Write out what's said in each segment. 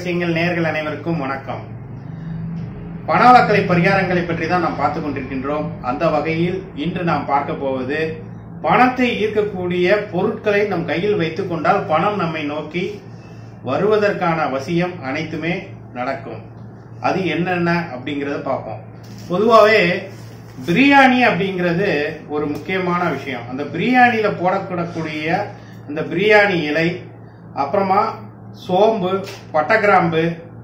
விஷயங்கள் நேர்கள் அனைவருக்கும் வணக்கம் பணவளக்கலை பரிகாரங்களை பற்றி தான் நாம் பார்த்து கொண்டிருக்கின்றோம் அந்த வகையில் இன்று நாம் பார்க்க போவது பணத்தை ஈர்க்கக்கூடிய பொருட்களை நம் கையில் வைத்துக் கொண்டால் பணம் நம்மை நோக்கி வருவதற்கான வசியம் அனைத்துமே நடக்கும் அது என்னென்ன அப்படிங்கறத பார்ப்போம் பொதுவாகவே பிரியாணி அப்படிங்கிறது ஒரு முக்கியமான விஷயம் அந்த பிரியாணியில போடக்கூடக்கூடிய அந்த பிரியாணி இலை அப்புறமா சோம்பு பட்டைக்கிராம்பு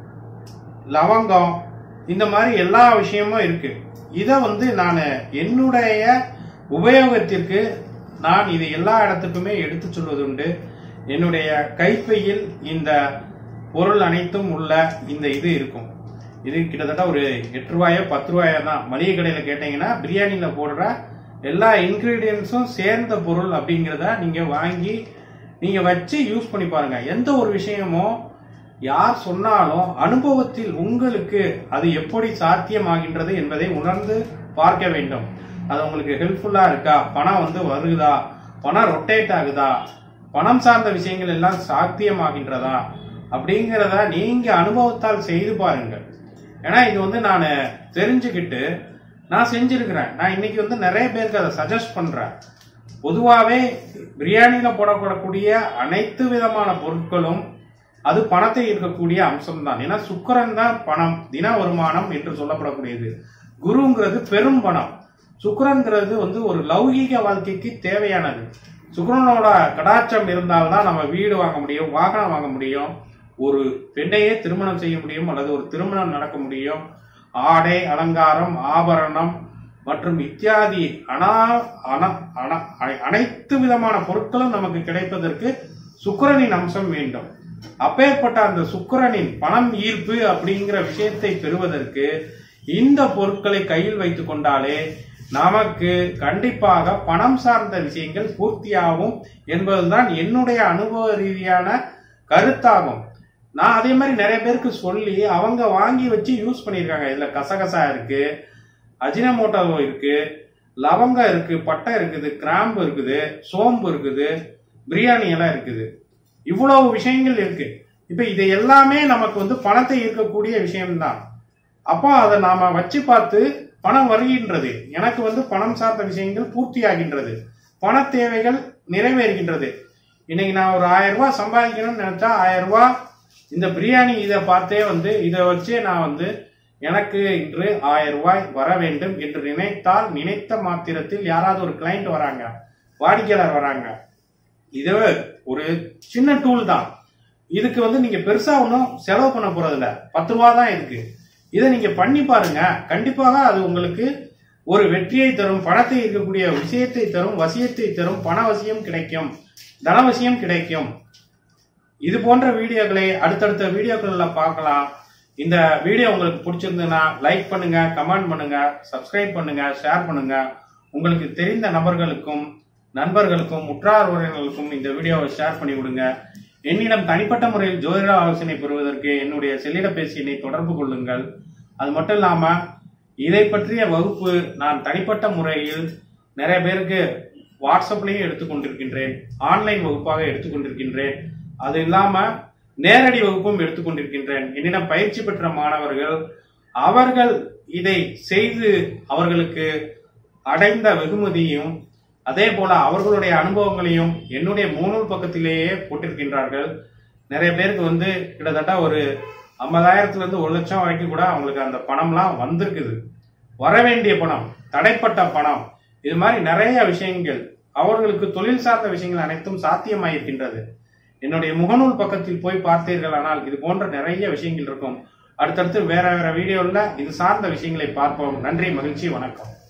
லவங்கம் இந்த மாதிரி எல்லா விஷயமும் இருக்கு இதை வந்து நான் என்னுடைய உபயோகத்திற்கு நான் இது எல்லா இடத்துக்குமே எடுத்து சொல்வதுண்டு என்னுடைய கைப்பையில் இந்த பொருள் அனைத்தும் உள்ள இந்த இது இருக்கும் இது கிட்டத்தட்ட ஒரு எட்டு ரூபாயோ பத்து ரூபாயோ தான் மளிகை கடையில கேட்டீங்கன்னா பிரியாணியில போடுற எல்லா இன்கிரீடியன்ஸும் சேர்ந்த பொருள் அப்படிங்கிறத நீங்க வாங்கி நீங்க வச்சு யூஸ் பண்ணி பாருங்க எந்த ஒரு விஷயமும் யார் சொன்னாலும் அனுபவத்தில் உங்களுக்கு அது எப்படி சாத்தியமாகின்றது என்பதை உணர்ந்து பார்க்க வேண்டும் அது உங்களுக்கு ஹெல்ப்ஃபுல்லா இருக்கா பணம் வந்து வருகுதா பணம் ரொட்டேட் ஆகுதா பணம் சார்ந்த விஷயங்கள் எல்லாம் சாத்தியமாகின்றதா அப்படிங்கிறத நீங்க அனுபவத்தால் செய்து பாருங்கள் ஏன்னா இது வந்து நான் தெரிஞ்சுக்கிட்டு நான் செஞ்சிருக்கிறேன் நான் இன்னைக்கு வந்து நிறைய பேருக்கு அதை சஜஸ்ட் பண்றேன் பொதுவாகவே பிரியாணியில போடப்படக்கூடிய அனைத்து விதமான பொருட்களும் அது பணத்தை இருக்கக்கூடிய அம்சம் தான் ஏன்னா சுக்கரன் தான் பணம் தின வருமானம் என்று சொல்லப்படக்கூடியது குருங்கிறது பெரும் பணம் சுக்கரன்கிறது வந்து ஒரு லௌகீக வாழ்க்கைக்கு தேவையானது சுக்கரனோட கடாட்சம் இருந்தால்தான் நம்ம வீடு வாங்க முடியும் வாகனம் வாங்க முடியும் ஒரு பெண்ணையே திருமணம் செய்ய முடியும் அல்லது ஒரு திருமணம் நடக்க முடியும் ஆடை அலங்காரம் ஆபரணம் மற்றும் இத்தியாதி அனா அன அன அனை- அனைத்து விதமான பொருட்களும் நமக்கு கிடைப்பதற்கு சுக்கிரனின் அம்சம் வேண்டும் அப்பேற்பட்ட அந்த சுக்கிரனின் பணம் ஈர்ப்பு அப்படிங்கிற விஷயத்தை பெறுவதற்கு இந்த பொருட்களை கையில் வைத்துக் கொண்டாலே நமக்கு கண்டிப்பாக பணம் சார்ந்த விஷயங்கள் பூர்த்தியாகும் என்பதுதான் என்னுடைய அனுபவ ரீதியான கருத்தாகும் நான் அதே மாதிரி நிறைய பேருக்கு சொல்லி அவங்க வாங்கி வச்சு யூஸ் பண்ணியிருக்காங்க இதுல கசகசா இருக்கு அஜினமோட்டோ இருக்கு லவங்கம் இருக்கு பட்டை இருக்குது கிராம்பு இருக்குது சோம்பு இருக்குது பிரியாணி எல்லாம் இருக்குது இவ்வளவு விஷயங்கள் இருக்கு இப்ப இது எல்லாமே நமக்கு வந்து பணத்தை ஈர்க்கக்கூடிய விஷயம்தான் அப்போ அதை நாம வச்சு பார்த்து பணம் வருகின்றது எனக்கு வந்து பணம் சார்ந்த விஷயங்கள் பூர்த்தியாகின்றது பண தேவைகள் நிறைவேறுகின்றது இன்னைக்கு நான் ஒரு ஆயிரம் ரூபாய் சம்பாதிக்கணும்னு நினைச்சா ஆயிரம் ரூபாய் இந்த பிரியாணி இதை பார்த்தே வந்து இதை வச்சே நான் வந்து எனக்கு இன்று ஆயிரம் ரூபாய் வர வேண்டும் என்று நினைத்தால் நினைத்த மாத்திரத்தில் யாராவது ஒரு கிளைண்ட் வராங்க வாடிக்கையாளர் வராங்க இது ஒரு சின்ன டூல் தான் இதுக்கு வந்து நீங்க பெருசா ஒன்றும் செலவு பண்ண போறது இல்ல பத்து ரூபா தான் இருக்கு இதை நீங்க பண்ணி பாருங்க கண்டிப்பாக அது உங்களுக்கு ஒரு வெற்றியை தரும் பணத்தை இருக்கக்கூடிய விஷயத்தை தரும் வசியத்தை தரும் பண வசியம் கிடைக்கும் தனவசியம் கிடைக்கும் இது போன்ற வீடியோக்களை அடுத்தடுத்த வீடியோக்கள்ல பார்க்கலாம் இந்த வீடியோ உங்களுக்கு பிடிச்சிருந்ததுன்னா லைக் பண்ணுங்க கமெண்ட் பண்ணுங்க சப்ஸ்கிரைப் பண்ணுங்க ஷேர் பண்ணுங்க உங்களுக்கு தெரிந்த நபர்களுக்கும் நண்பர்களுக்கும் உற்றார் உறவினர்களுக்கும் இந்த வீடியோவை ஷேர் பண்ணி விடுங்க என்னிடம் தனிப்பட்ட முறையில் ஜோதிட ஆலோசனை பெறுவதற்கு என்னுடைய செல்லிடப்பேசி எண்ணை தொடர்பு கொள்ளுங்கள் அது மட்டும் இல்லாம இதை பற்றிய வகுப்பு நான் தனிப்பட்ட முறையில் நிறைய பேருக்கு வாட்ஸ்அப்லையும் எடுத்துக்கொண்டிருக்கின்றேன் ஆன்லைன் வகுப்பாக எடுத்துக்கொண்டிருக்கின்றேன் அது இல்லாம நேரடி வகுப்பும் எடுத்துக்கொண்டிருக்கின்றேன் என்னிடம் பயிற்சி பெற்ற மாணவர்கள் அவர்கள் இதை செய்து அவர்களுக்கு அடைந்த வெகுமதியும் அதே போல அவர்களுடைய அனுபவங்களையும் என்னுடைய மூணூல் பக்கத்திலேயே போட்டிருக்கின்றார்கள் நிறைய பேருக்கு வந்து கிட்டத்தட்ட ஒரு ஐம்பதாயிரத்துல இருந்து ஒரு லட்சம் வரைக்கும் கூட அவங்களுக்கு அந்த பணம்லாம் வந்திருக்குது வர வேண்டிய பணம் தடைப்பட்ட பணம் இது மாதிரி நிறைய விஷயங்கள் அவர்களுக்கு தொழில் சார்ந்த விஷயங்கள் அனைத்தும் சாத்தியமாயிருக்கின்றது என்னுடைய முகநூல் பக்கத்தில் போய் பார்த்தீர்களானால் இது போன்ற நிறைய விஷயங்கள் இருக்கும் அடுத்தடுத்து வேற வேற வீடியோல இது சார்ந்த விஷயங்களை பார்ப்போம் நன்றி மகிழ்ச்சி வணக்கம்